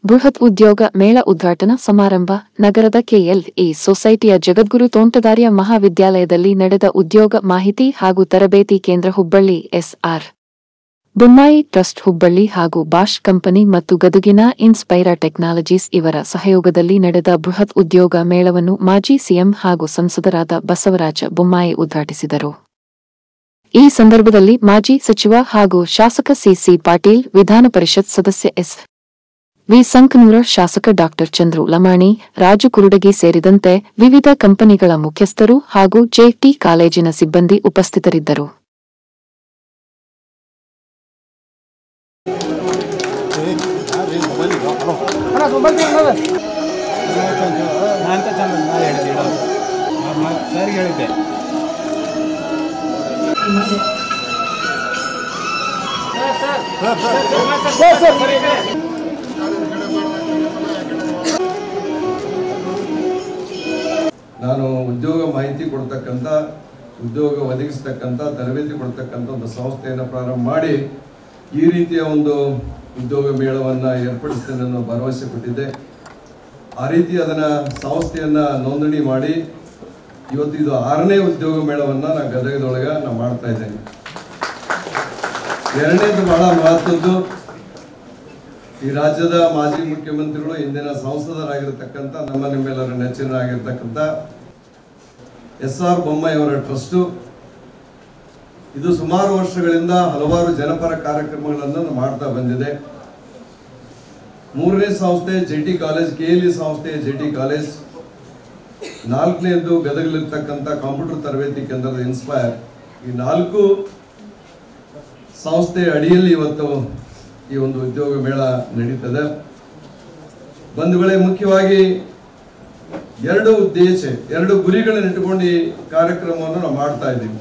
ಬೃಹತ್ ಉದ್ಯೋಗ ಮೇಳ ಉದ್ಘಾಟನಾ ಸಮಾರಂಭ ನಗರದ ಕೆಎಲ್ಇ ಸೊಸೈಟಿಯ ಜಗದ್ಗುರು ತೋಂಟದಾರ್ಯ ಮಹಾವಿದ್ಯಾಲಯದಲ್ಲಿ ನಡೆದ ಉದ್ಯೋಗ ಮಾಹಿತಿ ಹಾಗೂ ತರಬೇತಿ ಕೇಂದ್ರ ಹುಬ್ಬಳ್ಳಿ ಎಸ್ಆರ್ ಬೊಮ್ಮಾಯಿ ಟ್ರಸ್ಟ್ ಹುಬ್ಬಳ್ಳಿ ಹಾಗೂ ಬಾಷ್ ಕಂಪನಿ ಮತ್ತು ಗದುಗಿನ ಇನ್ಸ್ಪೈರಾ ಟೆಕ್ನಾಲಜೀಸ್ ಇವರ ಸಹಯೋಗದಲ್ಲಿ ನಡೆದ ಬೃಹತ್ ಉದ್ಯೋಗ ಮೇಳವನ್ನು ಮಾಜಿ ಸಿಎಂ ಹಾಗೂ ಸಂಸದರಾದ ಬಸವರಾಜ ಬೊಮ್ಮಾಯಿ ಉದ್ಘಾಟಿಸಿದರು ಈ ಸಂದರ್ಭದಲ್ಲಿ ಮಾಜಿ ಸಚಿವ ಹಾಗೂ ಶಾಸಕ ಸಿಸಿ ಪಾಟೀಲ್ ವಿಧಾನ ಪರಿಷತ್ ಸದಸ್ಯ ಎಸ್ ವಿ ಸಂಕನೂರ ಶಾಸಕ ಡಾಕ್ಟರ್ ಚಂದ್ರು ಲಮಾಣಿ ರಾಜು ಕುರುಡಗಿ ಸೇರಿದಂತೆ ವಿವಿಧ ಕಂಪನಿಗಳ ಮುಖ್ಯಸ್ಥರು ಹಾಗೂ ಜೆಟಿ ಕಾಲೇಜಿನ ಸಿಬ್ಬಂದಿ ಉಪಸ್ಥಿತರಿದ್ದರು ಅಂತ ಚಂದ ನಾನು ಹೇಳಿದ್ದೆ ಸರಿಗೆ ಹೇಳಿದ್ದೆ ನಾನು ಉದ್ಯೋಗ ಮಾಹಿತಿ ಕೊಡ್ತಕ್ಕಂಥ ಉದ್ಯೋಗ ಒದಗಿಸ್ತಕ್ಕಂಥ ತರಬೇತಿ ಕೊಡ್ತಕ್ಕಂಥ ಒಂದು ಸಂಸ್ಥೆಯನ್ನು ಪ್ರಾರಂಭ ಮಾಡಿ ಈ ರೀತಿಯ ಒಂದು ಉದ್ಯೋಗ ಮೇಳವನ್ನು ಏರ್ಪಡಿಸ್ತೇನೆ ಅನ್ನೋ ಭರವಸೆ ಕೊಟ್ಟಿದ್ದೆ ಆ ರೀತಿ ಅದನ್ನು ಸಂಸ್ಥೆಯನ್ನು ನೋಂದಣಿ ಮಾಡಿ ಇವತ್ತು ಇದು ಆರನೇ ಉದ್ಯೋಗ ಮೇಳವನ್ನು ನಾನು ಗದಗದೊಳಗೆ ನಾನು ಮಾಡ್ತಾ ಇದ್ದೇನೆ ಎರಡನೇದು ಬಹಳ ಮಹತ್ವದ್ದು ಈ ರಾಜ್ಯದ ಮಾಜಿ ಮುಖ್ಯಮಂತ್ರಿಗಳು ಇಂದಿನ ಸಂಸದರಾಗಿರ್ತಕ್ಕಂಥ ನಮ್ಮ ನಿಮ್ಮೆಲ್ಲರ ನೆಚ್ಚಿನರಾಗಿರ್ತಕ್ಕಂಥ ಎಸ್ ಆರ್ ಬೊಮ್ಮಾಯಿ ಅವರ ಟ್ರಸ್ಟು ಇದು ಸುಮಾರು ವರ್ಷಗಳಿಂದ ಹಲವಾರು ಜನಪರ ಕಾರ್ಯಕ್ರಮಗಳನ್ನು ಮಾಡ್ತಾ ಬಂದಿದೆ ಮೂರನೇ ಸಂಸ್ಥೆ J T college K L E ಸಂಸ್ಥೆ ಜೆ ಟಿ ಕಾಲೇಜ್ ನಾಲ್ಕನೇದು ಗದಗಲಿರ್ತಕ್ಕಂಥ ಕಂಪ್ಯೂಟರ್ ತರಬೇತಿ ಕೇಂದ್ರದ ಇನ್ಸ್ಪೈರ್ ಈ ನಾಲ್ಕು ಸಂಸ್ಥೆ ಅಡಿಯಲ್ಲಿ ಇವತ್ತು ಈ ಒಂದು ಉದ್ಯೋಗ ಮೇಳ ನಡೀತದೆ ಬಂಧುಗಳೇ ಮುಖ್ಯವಾಗಿ ಎರಡು ಉದ್ದೇಶ ಎರಡು ಗುರಿಗಳನ್ನು ಇಟ್ಟುಕೊಂಡು ಈ ಕಾರ್ಯಕ್ರಮವನ್ನು ನಾವು ಮಾಡ್ತಾ ಇದ್ದೀವಿ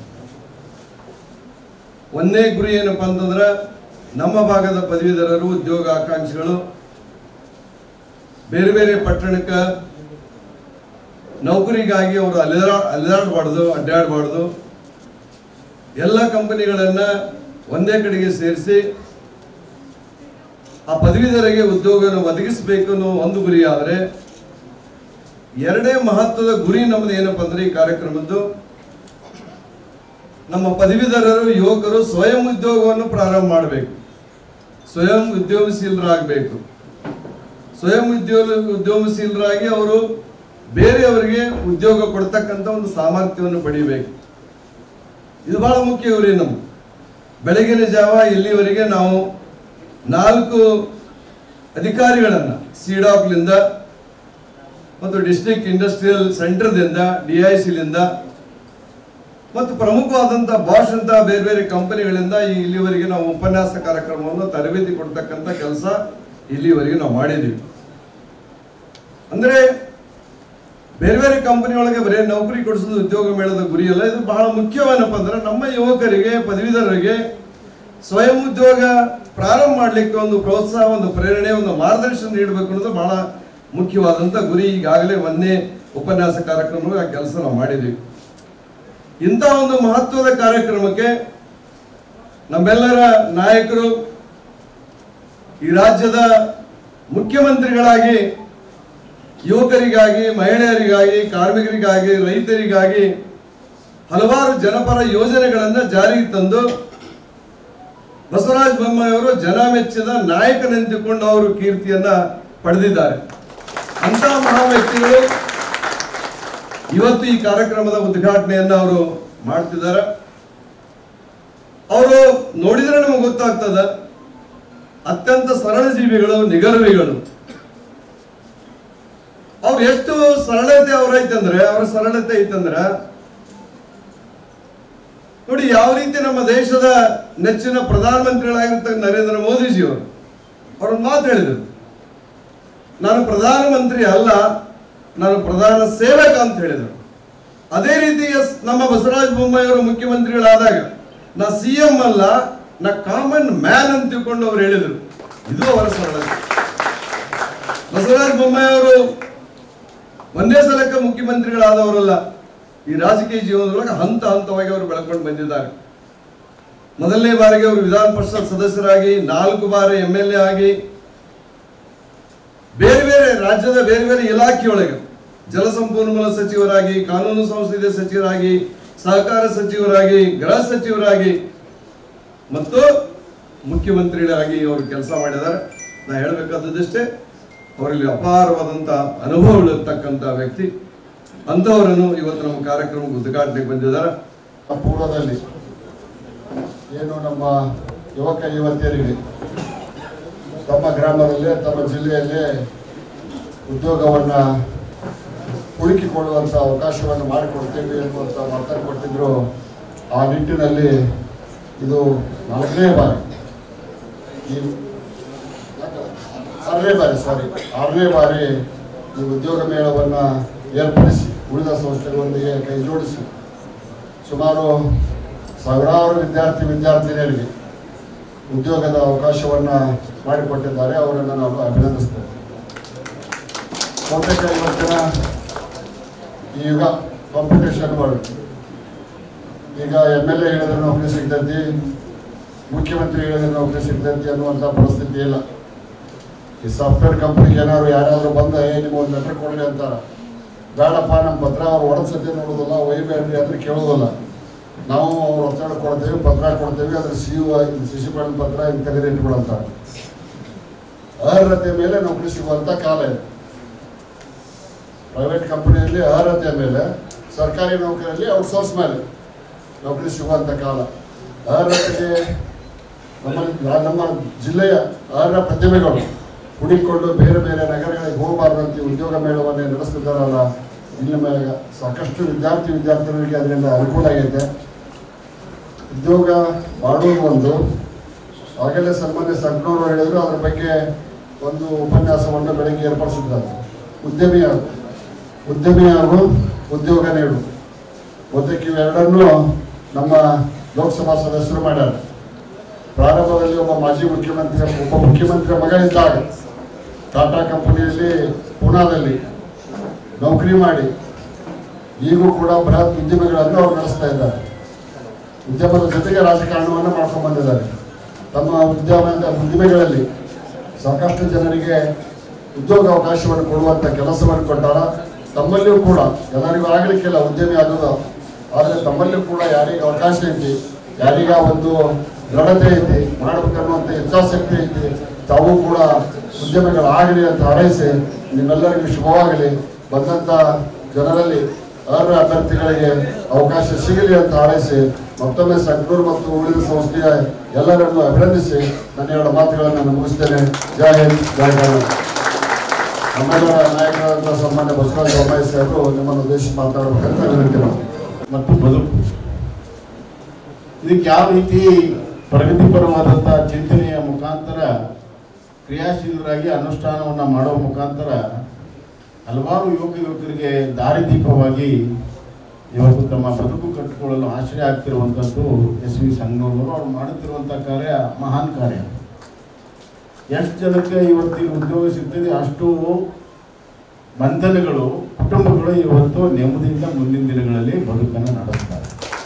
ಒಂದನೇ ಗುರಿ ಏನಪ್ಪಾ ಅಂತಂದ್ರೆ ನಮ್ಮ ಭಾಗದ ಪದವೀಧರರು ಉದ್ಯೋಗ ಆಕಾಂಕ್ಷಿಗಳು ಬೇರೆ ಬೇರೆ ಪಟ್ಟಣಕ್ಕೆ ನೌಕರಿಗಾಗಿ ಅವರು ಅಲೆದಾ ಅಲೆದಾಡಬಾರ್ದು ಅಡ್ಡಾಡಬಾರ್ದು ಎಲ್ಲ ಕಂಪನಿಗಳನ್ನ ಒಂದೇ ಕಡೆಗೆ ಸೇರಿಸಿ ಆ ಪದವೀಧರಿಗೆ ಉದ್ಯೋಗವನ್ನು ಒದಗಿಸಬೇಕು ಅನ್ನೋ ಒಂದು ಗುರಿ ಆದರೆ ಎರಡನೇ ಮಹತ್ವದ ಗುರಿ ನಮ್ಮದು ಏನಪ್ಪಾ ಅಂದ್ರೆ ಈ ಕಾರ್ಯಕ್ರಮದ್ದು ನಮ್ಮ ಪದವೀಧರರು ಯುವಕರು ಸ್ವಯಂ ಉದ್ಯೋಗವನ್ನು ಪ್ರಾರಂಭ ಮಾಡಬೇಕು ಸ್ವಯಂ ಉದ್ಯೋಗಶೀಲರಾಗಬೇಕು ಸ್ವಯಂ ಉದ್ಯೋಗ ಉದ್ಯಮಶೀಲರಾಗಿ ಅವರು ಬೇರೆಯವರಿಗೆ ಉದ್ಯೋಗ ಕೊಡ್ತಕ್ಕಂಥ ಒಂದು ಸಾಮರ್ಥ್ಯವನ್ನು ಪಡಿಬೇಕು ಇದು ಬಹಳ ಮುಖ್ಯ ಗುರಿ ನಮ್ಗೆ ಬೆಳಗಿನ ಜಾವ ಇಲ್ಲಿವರೆಗೆ ನಾವು ನಾಲ್ಕು ಅಧಿಕಾರಿಗಳನ್ನ ಸಿಡಾಕ್ಲಿಂದ ಮತ್ತು ಡಿಸ್ಟ್ರಿಕ್ಟ್ ಇಂಡಸ್ಟ್ರಿಯಲ್ ಸೆಂಟರ್ದಿಂದ ಡಿ ಐ ಸಿಲಿಂದ ಮತ್ತು ಪ್ರಮುಖವಾದಂಥ ಬಾಷ್ ಅಂತ ಬೇರೆ ಬೇರೆ ಕಂಪನಿಗಳಿಂದ ಈ ಇಲ್ಲಿವರೆಗೆ ನಾವು ಉಪನ್ಯಾಸ ಕಾರ್ಯಕ್ರಮವನ್ನು ತರಬೇತಿ ಕೊಡ್ತಕ್ಕಂಥ ಕೆಲಸ ಇಲ್ಲಿವರೆಗೆ ನಾವು ಮಾಡಿದ್ದೀವಿ ಅಂದ್ರೆ ಬೇರೆ ಬೇರೆ ಕಂಪನಿ ಒಳಗೆ ಬರೀ ನೌಕರಿ ಕೊಡಿಸೋದು ಉದ್ಯೋಗ ಮೇಳದ ಗುರಿ ಅಲ್ಲ ಇದು ಬಹಳ ಮುಖ್ಯವೇನಪ್ಪ ಅಂದ್ರೆ ನಮ್ಮ ಯುವಕರಿಗೆ ಪದವೀಧರರಿಗೆ ಸ್ವಯಂ ಉದ್ಯೋಗ ಪ್ರಾರಂಭ ಮಾಡಲಿಕ್ಕೆ ಒಂದು ಪ್ರೋತ್ಸಾಹ ಒಂದು ಪ್ರೇರಣೆ ಒಂದು ಮಾರ್ಗದರ್ಶನ ನೀಡಬೇಕು ಅನ್ನೋದು ಬಹಳ ಮುಖ್ಯವಾದಂಥ ಗುರಿ ಈಗಾಗಲೇ ಒಂದೇ ಉಪನ್ಯಾಸ ಕಾರ್ಯಕ್ರಮ ಆ ಕೆಲಸ ನಾವು ಮಾಡಿದ್ದೀವಿ ಇಂಥ ಒಂದು ಮಹತ್ವದ ಕಾರ್ಯಕ್ರಮಕ್ಕೆ ನಮ್ಮೆಲ್ಲರ ನಾಯಕರು ಈ ರಾಜ್ಯದ ಮುಖ್ಯಮಂತ್ರಿಗಳಾಗಿ ಯುವಕರಿಗಾಗಿ ಮಹಿಳೆಯರಿಗಾಗಿ ಕಾರ್ಮಿಕರಿಗಾಗಿ ರೈತರಿಗಾಗಿ ಹಲವಾರು ಜನಪರ ಯೋಜನೆಗಳನ್ನು ಜಾರಿಗೆ ತಂದು ಬಸವರಾಜ ಬೊಮ್ಮಾಯಿಯವರು ಜನ ಮೆಚ್ಚಿದ ನಾಯಕನೆಂದುಕೊಂಡು ಅವರು ಕೀರ್ತಿಯನ್ನ ಪಡೆದಿದ್ದಾರೆ ಅಂತ ಮಹಾ ವ್ಯಕ್ತಿಗಳು ಇವತ್ತು ಈ ಕಾರ್ಯಕ್ರಮದ ಉದ್ಘಾಟನೆಯನ್ನ ಅವರು ಮಾಡ್ತಿದ್ದಾರೆ ಅವರು ನೋಡಿದ್ರೆ ನಮಗೆ ಗೊತ್ತಾಗ್ತದ ಅತ್ಯಂತ ಸರಳ ಜೀವಿಗಳು ನಿಗರ್ವಿಗಳು ಅವ್ರು ಎಷ್ಟು ಸರಳತೆ ಅವ್ರೈತಂದ್ರೆ ಅವ್ರ ಸರಳತೆ ಐತಂದ್ರ ನೋಡಿ ಯಾವ ರೀತಿ ನಮ್ಮ ದೇಶದ ನೆಚ್ಚಿನ ಪ್ರಧಾನಮಂತ್ರಿಗಳಾಗಿರ್ತಕ್ಕ ನರೇಂದ್ರ ಮೋದಿಜಿ ಅವರು ಅವ್ರೊಂದು ಮಾತು ಹೇಳಿದರು ನಾನು ಪ್ರಧಾನಮಂತ್ರಿ ಅಲ್ಲ ನಾನು ಪ್ರಧಾನ ಸೇವಕ ಅಂತ ಹೇಳಿದರು ಅದೇ ರೀತಿ ಎಸ್- ನಮ್ಮ ಬಸವರಾಜ ಬೊಮ್ಮಾಯಿ ಅವರು ಮುಖ್ಯಮಂತ್ರಿಗಳಾದಾಗ ನಾ ಸಿ ಎಂ ಅಲ್ಲ ನಾ ಕಾಮನ್ ಮ್ಯಾನ್ ಅಂತ ತಿಳ್ಕೊಂಡು ಅವ್ರು ಹೇಳಿದರು ಇದು ಅವರ ಸರಳತೆ ಬಸವರಾಜ ಬೊಮ್ಮಾಯಿ ಅವರು ಒಂದೇ ಸಲಕ್ಕೆ ಮುಖ್ಯಮಂತ್ರಿಗಳಾದವರಲ್ಲ ಈ ರಾಜಕೀಯ ಜೀವನದೊಳಗೆ ಹಂತ ಹಂತವಾಗಿ ಅವರು ಬೆಳ್ಕೊಂಡು ಬಂದಿದ್ದಾರೆ ಮೊದಲನೇ ಬಾರಿಗೆ ಅವರು ವಿಧಾನ ಪರಿಷತ್ ಸದಸ್ಯರಾಗಿ ನಾಲ್ಕು ಬಾರಿ ಎಂ ಎಲ್ ಎ ಆಗಿ ಬೇರೆ ಬೇರೆ ರಾಜ್ಯದ ಬೇರೆ ಬೇರೆ ಇಲಾಖೆಯೊಳಗೆ ಜಲಸಂಪನ್ಮೂಲ ಸಚಿವರಾಗಿ ಕಾನೂನು ಸಂಸದೀಯ ಸಚಿವರಾಗಿ ಸಹಕಾರ ಸಚಿವರಾಗಿ ಗೃಹ ಸಚಿವರಾಗಿ ಮತ್ತು ಮುಖ್ಯಮಂತ್ರಿಗಳಾಗಿ ಅವರು ಕೆಲಸ ಮಾಡಿದ್ದಾರೆ ನಾ ಹೇಳಬೇಕಾದದ್ದಷ್ಟೇ ಅವರಲ್ಲಿ ಅಪಾರವಾದಂಥ ಅನುಭವಗಳಿರ್ತಕ್ಕಂಥ ವ್ಯಕ್ತಿ ಅಂಥವರನ್ನು ಇವತ್ತು ನಮ್ಮ ಕಾರ್ಯಕ್ರಮಕ್ಕೆ ಉದ್ಘಾಟನೆಗೆ ಬಂದಿದ್ದಾರೆ ಪೂರ್ವದಲ್ಲಿ ಏನು ನಮ್ಮ ಯುವಕ ಯುವತಿಯರಿಗೆ ತಮ್ಮ ಗ್ರಾಮದಲ್ಲೇ ತಮ್ಮ ಜಿಲ್ಲೆಯಲ್ಲೇ ಉದ್ಯೋಗವನ್ನು ಹುಡುಕಿಕೊಳ್ಳುವಂಥ ಅವಕಾಶವನ್ನು ಮಾಡಿಕೊಡ್ತೇವೆ ಎನ್ನುವಂಥ ಮಾತನ್ನು ಕೊಟ್ಟಿದ್ರು ಆ ನಿಟ್ಟಿನಲ್ಲಿ ಇದು ನಾಲ್ಕನೇ ಬಾರಿ ಈ ಆರನೇ ಬಾರಿ ಸಾರಿ ಆರನೇ ಬಾರಿ ಈ ಉದ್ಯೋಗ ಮೇಳವನ್ನು ಏರ್ಪಡಿಸಿ ಉಳಿದ ಸಂಸ್ಥೆಗಳೊಂದಿಗೆ ಕೈ ಜೋಡಿಸಿ ಸುಮಾರು ಸಾವಿರಾರು ವಿದ್ಯಾರ್ಥಿ ವಿದ್ಯಾರ್ಥಿನಿಯರಿಗೆ ಉದ್ಯೋಗದ ಅವಕಾಶವನ್ನು ಮಾಡಿಕೊಟ್ಟಿದ್ದಾರೆ ಅವರನ್ನು ನಾನು ಅಭಿನಂದಿಸ್ತೇನೆ ಬಹುತೇಕ ಇವತ್ತಿನ ಈ ಯುಗ ಕಾಂಪಿಟೇಷನ್ ವರ್ಲ್ಡ್ ಈಗ ಎಮ್ ಎಲ್ ಎ ಹೇಳಿದ್ರೆ ನೌಕರಿ ಸಿಗ್ತೈತಿ ಮುಖ್ಯಮಂತ್ರಿ ಹೇಳಿದ್ರೆ ನೌಕರಿ ಸಿಗ್ತೈತಿ ಅನ್ನುವಂಥ ಪರಿಸ್ಥಿತಿ ಇಲ್ಲ ಈ ಸಾಫ್ಟ್ವೇರ್ ಕಂಪ್ನಿಗೆ ಏನಾದ್ರು ಯಾರಾದರೂ ಬಂದ ಏ ನಿಮ್ಗೆ ಒಂದು ಲೆಟರ್ ಕೊಡ್ರಿ ಅಂತಾರ ಬೇಡಪ್ಪ ನಮ್ಮ ಪತ್ರ ಅವ್ರು ಒಡಸತಿ ನೋಡೋದಿಲ್ಲ ಒಯ್ಬೇಡ್ರಿ ಅಂದ್ರೆ ಕೇಳೋದಿಲ್ಲ ನಾವು ಅವ್ರ ಒತ್ತಡ ಕೊಡ್ತೇವೆ ಪತ್ರ ಕೊಡ್ತೇವೆ ಅದ್ರ ಸಿ ಯು ಶಿಶುಪಾಲನ ಪತ್ರ ಹಿಂಗೆ ತೆಗೆದು ಇಟ್ಬಿಡಂತಾರೆ ಅರ್ಹತೆ ಮೇಲೆ ನೌಕರಿ ಸಿಗುವಂಥ ಕಾಲ ಇದೆ ಪ್ರೈವೇಟ್ ಕಂಪನಿಯಲ್ಲಿ ಅರ್ಹತೆ ಮೇಲೆ ಸರ್ಕಾರಿ ನೌಕರಿಯಲ್ಲಿ ಔಟ್ಸೋರ್ಸ್ ಮೇಲೆ ನೌಕರಿ ಸಿಗುವಂಥ ಕಾಲ ಅರ್ಹತೆಗೆ ನಮ್ಮ ನಮ್ಮ ಜಿಲ್ಲೆಯ ಅರ್ಹ ಪ್ರತಿಭೆಗಳು ಹುಡುಕಿಕೊಂಡು ಬೇರೆ ಬೇರೆ ನಗರಗಳಿಗೆ ಹೋಗಬಾರ್ದಂತೆ ಉದ್ಯೋಗ ಮೇಳವನ್ನೇ ನಡೆಸ್ತಿದ್ದಾರಲ್ಲ ಇಲ್ಲಿ ಮೇಲೆ ಸಾಕಷ್ಟು ವಿದ್ಯಾರ್ಥಿ ವಿದ್ಯಾರ್ಥಿಗಳಿಗೆ ಅದರಿಂದ ಅನುಕೂಲ ಆಗೈತೆ ಉದ್ಯೋಗ ಮಾಡುವುದು ಒಂದು ಆಗಲೇ ಸನ್ಮಾನ್ಯ ಸಂಕನವರು ಹೇಳಿದ್ರು ಅದ್ರ ಬಗ್ಗೆ ಒಂದು ಉಪನ್ಯಾಸವನ್ನು ಬೆಳಗ್ಗೆ ಏರ್ಪಡಿಸಿದ್ದಾರೆ ಉದ್ಯಮಿಯಾಗು ಉದ್ಯಮಿಯಾಗು ಉದ್ಯೋಗ ನೀಡು ಬಹುತೇಕ ಇವೆರಡನ್ನೂ ನಮ್ಮ ಲೋಕಸಭಾ ಸದಸ್ಯರು ಮಾಡ್ಯಾರ ಪ್ರಾರಂಭದಲ್ಲಿ ಒಬ್ಬ ಮಾಜಿ ಮುಖ್ಯಮಂತ್ರಿ ಒಬ್ಬ ಮುಖ್ಯಮಂತ್ರಿ ಮಗಳಿದ್ದಾಗ ಟಾಟಾ ಕಂಪನಿಯಲ್ಲಿ ಪೂನಾದಲ್ಲಿ ನೌಕರಿ ಮಾಡಿ ಈಗೂ ಕೂಡ ಬೃಹತ್ ಉದ್ಯಮಿಗಳನ್ನು ಅವರು ನಡೆಸ್ತಾ ಇದ್ದಾರೆ ಉದ್ಯಮದ ಜೊತೆಗೆ ರಾಜಕಾರಣವನ್ನು ಮಾಡ್ಕೊಂಡು ಬಂದಿದ್ದಾರೆ ತಮ್ಮ ಉದ್ಯಮದ ಉದ್ದಿಮೆಗಳಲ್ಲಿ ಸಾಕಷ್ಟು ಜನರಿಗೆ ಉದ್ಯೋಗ ಅವಕಾಶವನ್ನು ಕೊಡುವಂಥ ಕೆಲಸವನ್ನು ಕೊಟ್ಟಾರ ತಮ್ಮಲ್ಲಿಯೂ ಕೂಡ ಎಲ್ಲರಿಗೂ ಆಗಲಿಕ್ಕಿಲ್ಲ ಉದ್ಯಮಿ ಆಗೋದು ಆದರೆ ತಮ್ಮಲ್ಲಿಯೂ ಕೂಡ ಯಾರಿಗೆ ಅವಕಾಶ ಐತಿ ಯಾರಿಗ ಒಂದು ದೃಢತೆ ಐತಿ ಮಾಡ್ಬೇಕನ್ನುವಂಥ ಇಚ್ಛಾಶಕ್ತಿ ಐತಿ ತಾವು ಕೂಡ ಉದ್ಯಮಿಗಳಾಗಲಿ ಅಂತ ಹಾರೈಸಿ ನಿಮ್ಮೆಲ್ಲರಿಗೂ ಶುಭವಾಗಲಿ ಬಂದಂಥ ಜನರಲ್ಲಿ ಅರ್ಹ ಅಭ್ಯರ್ಥಿಗಳಿಗೆ ಅವಕಾಶ ಸಿಗಲಿ ಅಂತ ಹಾರೈಸಿ ಮತ್ತೊಮ್ಮೆ ಸಂಕನೂರು ಮತ್ತು ಉಳಿದ ಸಂಸ್ಥೆಯ ಎಲ್ಲರನ್ನು ಅಭಿನಂದಿಸಿ ನನ್ನ ಎರಡು ಮಾತುಗಳನ್ನು ನಾನು ಮುಗಿಸ್ತೇನೆ ಜೈ ಹಿಂದ್ ಜೈ ಕರ್ನಾಟಕ ನಮ್ಮೆಲ್ಲರ ನಾಯಕರಾದಂಥ ಸನ್ಮಾನ್ಯ ಬಸವರಾಜ ಬೊಮ್ಮಾಯಿ ಸಾಹೇಬರು ನಿಮ್ಮನ್ನು ಉದ್ದೇಶಿಸಿ ಮಾತಾಡಬೇಕಂತ ವಿನಂತಿ ಮಾಡ್ತೀನಿ ಮತ್ತು ಬದುಕು ಇದಕ್ಕೆ ಯಾವ ರೀತಿ ಪ್ರಗತಿಪರವಾದಂಥ ಚಿಂತನೆಯ ಮುಖಾಂತರ ಕ್ರಿಯಾಶೀಲರಾಗಿ ಅನುಷ್ಠಾನವನ್ನು ಮಾಡುವ ಮುಖಾಂತರ ಹಲವಾರು ಯುವಕ ಯುವಕರಿಗೆ ದಾರಿದೀಪವಾಗಿ ಇವತ್ತು ತಮ್ಮ ಬದುಕು ಕಟ್ಟಿಕೊಳ್ಳಲು ಆಶ್ರಯ ಆಗ್ತಿರುವಂಥದ್ದು ಎಸ್ ವಿ ಸಂಗನೂರವರು ಅವ್ರು ಮಾಡುತ್ತಿರುವಂಥ ಕಾರ್ಯ ಮಹಾನ್ ಕಾರ್ಯ ಎಷ್ಟು ಜನಕ್ಕೆ ಇವತ್ತಿಗೆ ಉದ್ಯೋಗ ಸಿಗ್ತದೆ ಅಷ್ಟು ಬಂಧನಗಳು ಕುಟುಂಬಗಳು ಇವತ್ತು ನೆಮ್ಮದಿಯಿಂದ ಮುಂದಿನ ದಿನಗಳಲ್ಲಿ ಬದುಕನ್ನು ನಡೆಸ್ತಾರೆ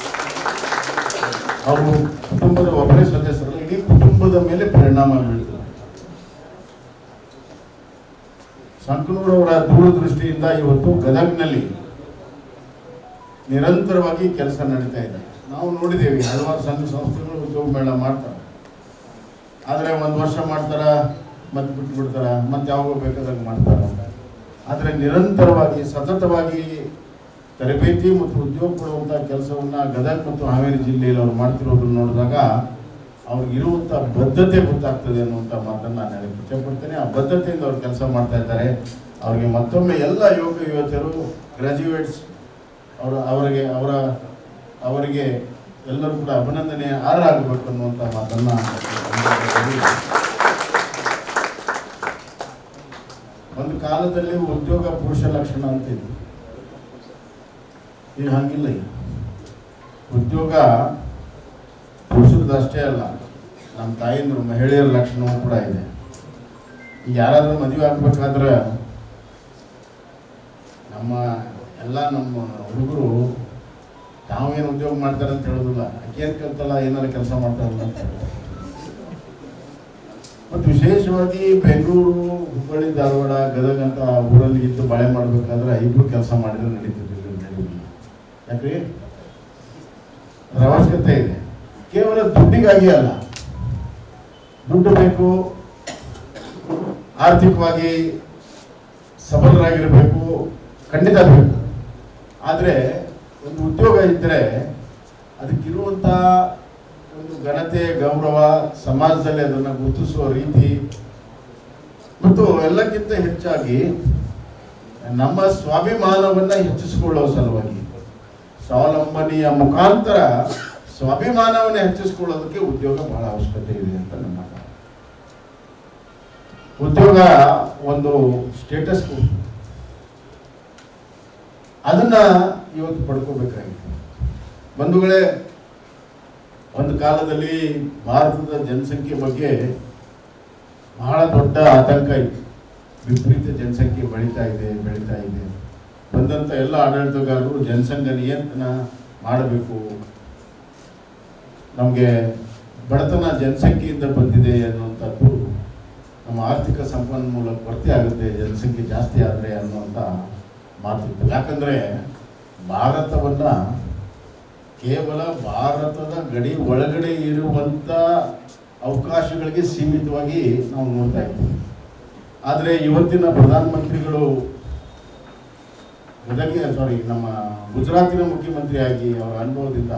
ಅವರು ಕುಟುಂಬದ ಒಬ್ಬರೇ ಸದಸ್ಯರಲ್ಲ ಇಡೀ ಕುಟುಂಬದ ಮೇಲೆ ಪರಿಣಾಮ ಬೀಳ್ತದೆ ಸಂಕನೂರವರ ದೂರದೃಷ್ಟಿಯಿಂದ ಇವತ್ತು ಗದಗ್ನಲ್ಲಿ ನಿರಂತರವಾಗಿ ಕೆಲಸ ನಡೀತಾ ಇದೆ ನಾವು ನೋಡಿದ್ದೇವೆ ಹಲವಾರು ಸಂಘ ಸಂಸ್ಥೆಗಳು ಉದ್ಯೋಗ ಮೇಳ ಮಾಡ್ತಾರೆ ಆದರೆ ಒಂದು ವರ್ಷ ಮಾಡ್ತಾರ ಮತ್ತೆ ಬಿಟ್ಟು ಬಿಡ್ತಾರ ಮತ್ತೆ ಯಾವಾಗ ಬೇಕಾದಾಗ ಮಾಡ್ತಾರ ಆದರೆ ನಿರಂತರವಾಗಿ ಸತತವಾಗಿ ತರಬೇತಿ ಮತ್ತು ಉದ್ಯೋಗ ಕೊಡುವಂಥ ಕೆಲಸವನ್ನು ಗದಗ ಮತ್ತು ಹಾವೇರಿ ಜಿಲ್ಲೆಯಲ್ಲಿ ಅವ್ರು ಮಾಡ್ತಿರೋದನ್ನು ನೋಡಿದಾಗ ಅವ್ರಿಗಿರುವಂಥ ಬದ್ಧತೆ ಗೊತ್ತಾಗ್ತದೆ ಅನ್ನುವಂಥ ಮಾತನ್ನು ನಾನು ಹೇಳಕ್ಕೆ ಇಷ್ಟಪಡ್ತೇನೆ ಆ ಬದ್ಧತೆಯಿಂದ ಅವ್ರು ಕೆಲಸ ಮಾಡ್ತಾ ಇದ್ದಾರೆ ಅವರಿಗೆ ಮತ್ತೊಮ್ಮೆ ಎಲ್ಲ ಯುವಕ ಯುವತಿಯರು ಗ್ರಾಜ್ಯುಯೇಟ್ಸ್ ಅವರ ಅವರಿಗೆ ಅವರ ಅವರಿಗೆ ಎಲ್ಲರೂ ಕೂಡ ಅಭಿನಂದನೆ ಅರ್ಹರಾಗಬೇಕು ಅನ್ನುವಂಥ ಮಾತನ್ನು ಒಂದು ಕಾಲದಲ್ಲಿ ಉದ್ಯೋಗ ಪುರುಷ ಲಕ್ಷಣ ಅಂತಿದ್ರು ಈಗ ಹಂಗಿಲ್ಲ ಈಗ ಉದ್ಯೋಗ ಪುರುಷರದ್ದು ಅಷ್ಟೇ ಅಲ್ಲ ನಮ್ಮ ತಾಯಿಂದ್ರು ಮಹಿಳೆಯರ ಲಕ್ಷಣವೂ ಕೂಡ ಇದೆ ಈಗ ಯಾರಾದ್ರೂ ಮದುವೆ ಆಗ್ಬೇಕಾದ್ರೆ ನಮ್ಮ ಎಲ್ಲ ನಮ್ಮ ಹುಡುಗರು ತಾವೇನು ಉದ್ಯೋಗ ಮಾಡ್ತಾರೆ ಅಂತ ಹೇಳೋದಿಲ್ಲ ಆಕೇನು ಕಲ್ತಲ್ಲ ಏನಾರು ಕೆಲಸ ಮಾಡ್ತಾರಲ್ಲ ಅಂತ ಹೇಳೋದು. ಮತ್ತು ವಿಶೇಷವಾಗಿ ಬೆಂಗಳೂರು ಹುಬ್ಬಳ್ಳಿ ಧಾರವಾಡ ಗದಗ ಅಂತ ಊರಲ್ಲಿ ಇದ್ದು ಬಾಳೆ ಮಾಡಬೇಕಾದ್ರೆ ಇಬ್ರು ಕೆಲಸ ಮಾಡಿದ್ರೆ ನಡೀತಿದ್ದಿಲ್ಲ ನಡೀಲಿಲ್ಲ ಯಾಕ್ರಿ ಅದ್ರ ಅವಶ್ಯಕತೆ ಇದೆ ಕೇವಲ ದುಡ್ಡಿಗಾಗಿ ಅಲ್ಲ ದುಡ್ಡು ಬೇಕು ಆರ್ಥಿಕವಾಗಿ ಸಬಲರಾಗಿರಬೇಕು ಖಂಡಿತ ಬೇಕು ಆದರೆ ಒಂದು ಉದ್ಯೋಗ ಇದ್ದರೆ ಅದಕ್ಕಿರುವಂಥ ಒಂದು ಘನತೆ ಗೌರವ ಸಮಾಜದಲ್ಲಿ ಅದನ್ನು ಗುರುತಿಸುವ ರೀತಿ ಮತ್ತು ಎಲ್ಲಕ್ಕಿಂತ ಹೆಚ್ಚಾಗಿ ನಮ್ಮ ಸ್ವಾಭಿಮಾನವನ್ನು ಹೆಚ್ಚಿಸಿಕೊಳ್ಳುವ ಸಲುವಾಗಿ ಸ್ವಾವಲಂಬನೆಯ ಮುಖಾಂತರ ಸ್ವಾಭಿಮಾನವನ್ನು ಹೆಚ್ಚಿಸಿಕೊಳ್ಳೋದಕ್ಕೆ ಉದ್ಯೋಗ ಬಹಳ ಅವಶ್ಯಕತೆ ಇದೆ ಅಂತ ನನ್ನ ಮಾತು. ಉದ್ಯೋಗ ಒಂದು ಸ್ಟೇಟಸ್ ಅದನ್ನ ಇವತ್ತು ಪಡ್ಕೋಬೇಕಾಗಿತ್ತು ಬಂಧುಗಳೇ ಒಂದು ಕಾಲದಲ್ಲಿ ಭಾರತದ ಜನಸಂಖ್ಯೆ ಬಗ್ಗೆ ಬಹಳ ದೊಡ್ಡ ಆತಂಕ ಇತ್ತು ವಿಪರೀತ ಜನಸಂಖ್ಯೆ ಬೆಳೀತಾ ಇದೆ ಬೆಳೀತಾ ಇದೆ ಬಂದಂಥ ಎಲ್ಲ ಆಡಳಿತಗಾರರು ಜನಸಂಖ್ಯೆ ನಿಯಂತ್ರಣ ಮಾಡಬೇಕು ನಮಗೆ ಬಡತನ ಜನಸಂಖ್ಯೆಯಿಂದ ಬಂದಿದೆ ಅನ್ನುವಂಥದ್ದು ನಮ್ಮ ಆರ್ಥಿಕ ಸಂಪನ್ಮೂಲ ಕೊರತೆ ಆಗುತ್ತೆ ಜನಸಂಖ್ಯೆ ಜಾಸ್ತಿ ಆದರೆ ಅನ್ನುವಂಥ ಮಾತಿತ್ತು ಯಾಕಂದರೆ ಭಾರತವನ್ನ ಕೇವಲ ಭಾರತದ ಗಡಿ ಒಳಗಡೆ ಇರುವಂಥ ಅವಕಾಶಗಳಿಗೆ ಸೀಮಿತವಾಗಿ ನಾವು ನೋಡ್ತಾ ಇದ್ದೀವಿ ಆದರೆ ಇವತ್ತಿನ ಪ್ರಧಾನಮಂತ್ರಿಗಳು ಗದಗಿನ ಸಾರಿ ನಮ್ಮ ಗುಜರಾತಿನ ಮುಖ್ಯಮಂತ್ರಿಯಾಗಿ ಅವರ ಅನುಭವದಿಂದ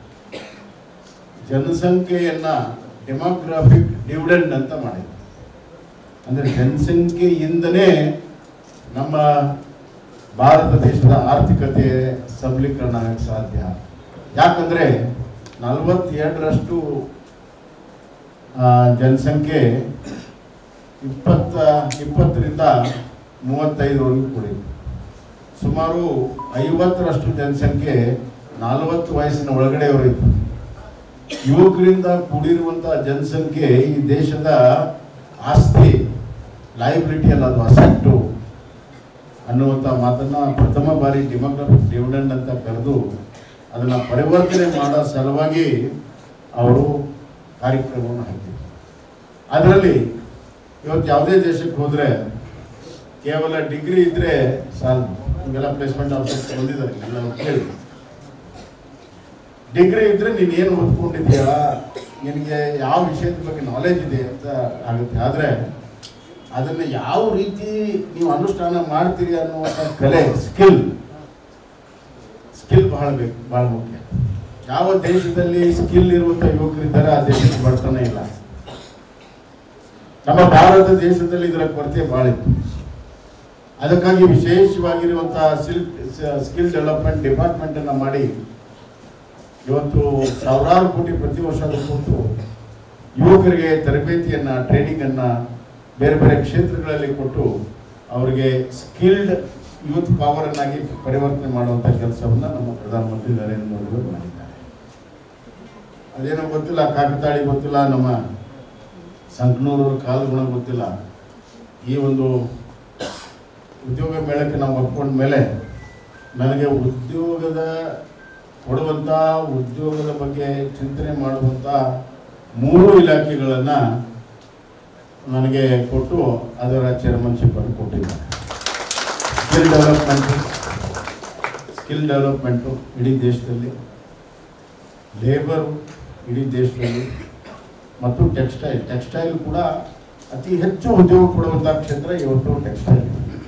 ಜನಸಂಖ್ಯೆಯನ್ನ ಡೆಮೋಗ್ರಾಫಿಕ್ ಡಿವಿಡೆಂಡ್ ಅಂತ ಮಾಡಿದ್ರು ಅಂದರೆ ಜನಸಂಖ್ಯೆಯಿಂದಲೇ ನಮ್ಮ ಭಾರತ ದೇಶದ ಆರ್ಥಿಕತೆ ಸಬಲೀಕರಣ ಆಗಕ್ಕೆ ಸಾಧ್ಯ ಯಾಕಂದ್ರೆ ನಲವತ್ತೆರಡರಷ್ಟು ಆ, ಜನಸಂಖ್ಯೆ ಇಪ್ಪತ್ತ ಇಪ್ಪತ್ತರಿಂದ ಮೂವತ್ತೈದರವರೆಗೂ ಕೂಡಿದೆ ಸುಮಾರು ಐವತ್ತರಷ್ಟು ಜನಸಂಖ್ಯೆ ನಲವತ್ತು ವಯಸ್ಸಿನ ಒಳಗಡೆಯವರು ಇದ್ರು ಯುವಕರಿಂದ ಕೂಡಿರುವಂಥ ಜನಸಂಖ್ಯೆ ಈ ದೇಶದ ಆಸ್ತಿ ಲೈಬ್ರಿಟಿ ಅಲ್ಲ ಅದು ಅಸೆಟ್ಟು ಅನ್ನುವಂಥ ಮಾತನ್ನ ಪ್ರಥಮ ಬಾರಿ ಡೆಮೋಗ್ರಫಿಕ್ ಡಿವಿಡೆಂಡ್ ಅಂತ ಕರೆದು ಅದನ್ನು ಪರಿವರ್ತನೆ ಮಾಡೋ ಸಲುವಾಗಿ ಅವರು ಕಾರ್ಯಕ್ರಮವನ್ನು ಹಾಕಿದ್ರು ಅದರಲ್ಲಿ ಇವತ್ತು ಯಾವುದೇ ದೇಶಕ್ಕೆ ಹೋದರೆ ಕೇವಲ ಡಿಗ್ರಿ ಇದ್ರೆ ಸಾಲದು ನಿಮಗೆಲ್ಲ ಪ್ಲೇಸ್ಮೆಂಟ್ ಆಫೀಸ್ ಬಂದಿದ್ದಾರೆ ಎಲ್ಲ ಕೇಳಿ ಡಿಗ್ರಿ ಇದ್ರೆ ನೀನು ಏನು ಓದ್ಕೊಂಡಿದ್ಯಾ ನಿನಗೆ ಯಾವ ವಿಷಯದ ಬಗ್ಗೆ ನಾಲೆಜ್ ಇದೆ ಅಂತ ಆಗುತ್ತೆ ಆದರೆ ಅದನ್ನು ಯಾವ ರೀತಿ ನೀವು ಅನುಷ್ಠಾನ ಮಾಡ್ತೀರಿ ಅನ್ನುವಂಥ ಕಲೆ ಸ್ಕಿಲ್ ಸ್ಕಿಲ್ ಬಹಳ ಬೇಕು ಬಹಳ ಮುಖ್ಯ ಯಾವ ದೇಶದಲ್ಲಿ ಸ್ಕಿಲ್ ಇರುವಂಥ ಯುವಕರಿದ್ದಾರೆ ಆ ದೇಶಕ್ಕೆ ಬಡತನ ಇಲ್ಲ ನಮ್ಮ ಭಾರತ ದೇಶದಲ್ಲಿ ಇದರ ಕೊರತೆ ಬಹಳ ಇತ್ತು ಅದಕ್ಕಾಗಿ ವಿಶೇಷವಾಗಿರುವಂತಹ ಸಿಲ್ ಸ್ಕಿಲ್ ಡೆವಲಪ್ಮೆಂಟ್ ಡಿಪಾರ್ಟ್ಮೆಂಟ್ ಅನ್ನ ಮಾಡಿ ಇವತ್ತು ಸಾವಿರಾರು ಕೋಟಿ ಪ್ರತಿ ವರ್ಷ ಕೊಟ್ಟು ಯುವಕರಿಗೆ ತರಬೇತಿಯನ್ನ ಟ್ರೈನಿಂಗ್ ಅನ್ನ ಬೇರೆ ಬೇರೆ ಕ್ಷೇತ್ರಗಳಲ್ಲಿ ಕೊಟ್ಟು ಅವರಿಗೆ ಸ್ಕಿಲ್ಡ್ ಯೂತ್ ಪವರ್ ಅನ್ನಾಗಿ ಪರಿವರ್ತನೆ ಮಾಡುವಂತ ಕೆಲಸವನ್ನ ನಮ್ಮ ಪ್ರಧಾನಮಂತ್ರಿ ನರೇಂದ್ರ ಮೋದಿ ಅವರು ಮಾಡಿದ್ದಾರೆ ಅದೇನೋ ಗೊತ್ತಿಲ್ಲ ಕಾಕತಾಳಿ ಗೊತ್ತಿಲ್ಲ ನಮ್ಮ ಸಂಕನೂರು ಕಾಲಗುಣ ಗೊತ್ತಿಲ್ಲ ಈ ಒಂದು ಉದ್ಯೋಗ ಮೇಳಕ್ಕೆ ನಾವು ಒಪ್ಕೊಂಡ ಮೇಲೆ ನನಗೆ ಉದ್ಯೋಗದ ಕೊಡುವಂಥ ಉದ್ಯೋಗದ ಬಗ್ಗೆ ಚಿಂತನೆ ಮಾಡುವಂಥ ಮೂರು ಇಲಾಖೆಗಳನ್ನು ನನಗೆ ಕೊಟ್ಟು ಅದರ ಚೇರ್ಮನ್ಶಿಪ್ ಅನ್ನು ಕೊಟ್ಟಿದ್ದಾರೆ ಸ್ಕಿಲ್ ಡೆವಲಪ್ಮೆಂಟು ಸ್ಕಿಲ್ ಡೆವಲಪ್ಮೆಂಟು ಇಡೀ ದೇಶದಲ್ಲಿ ಲೇಬರ್ ಇಡೀ ದೇಶದಲ್ಲಿ ಮತ್ತು ಟೆಕ್ಸ್ಟೈಲ್ ಟೆಕ್ಸ್ಟೈಲ್ ಕೂಡ ಅತಿ ಹೆಚ್ಚು ಉದ್ಯೋಗ ಕೊಡುವಂಥ ಕ್ಷೇತ್ರ ಇವತ್ತು ಟೆಕ್ಸ್ಟೈಲ್